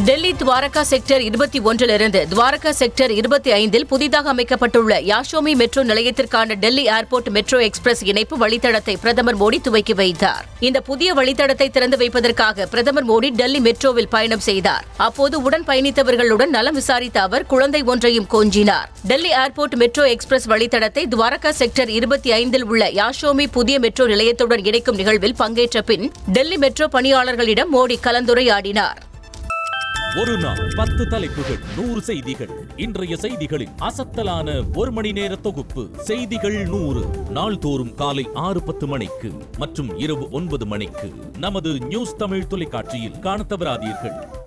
Delhi Dwarka sector இருபத்தி ஒன்றிலிருந்து Dwarka sector இருபத்தி ஐந்தில் புதிதாக அமைக்கப்பட்டுள்ள யாஷோமி மெட்ரோ நிலையத்திற்கான டெல்லி ஏர்போர்ட் மெட்ரோ எக்ஸ்பிரஸ் இணைப்பு வழித்தடத்தை பிரதமர் மோடி துவக்கி வைத்தார் இந்த புதிய வழித்தடத்தை திறந்து வைப்பதற்காக பிரதமர் மோடி டெல்லி மெட்ரோவில் பயணம் செய்தார் அப்போது உடன் பயணித்தவர்களுடன் நலம் விசாரித்த அவர் குழந்தை ஒன்றையும் கொஞ்சினார் டெல்லி ஏர்போர்ட் மெட்ரோ எக்ஸ்பிரஸ் வழித்தடத்தை துவாரகா செக்டர் இருபத்தி ஐந்தில் உள்ள யாஷோமி புதிய மெட்ரோ நிலையத்துடன் இணைக்கும் நிகழ்வில் பங்கேற்ற பின் டெல்லி மெட்ரோ பணியாளர்களிடம் மோடி கலந்துரையாடினார் ஒரு நாள் பத்து தலைப்புகள் நூறு செய்திகள் இன்றைய செய்திகளின் அசத்தலான ஒரு மணி நேர தொகுப்பு செய்திகள் நூறு நாள்தோறும் காலை ஆறு பத்து மணிக்கு மற்றும் இரவு ஒன்பது மணிக்கு நமது நியூஸ் தமிழ் தொலைக்காட்சியில் காணத் தவறாதீர்கள்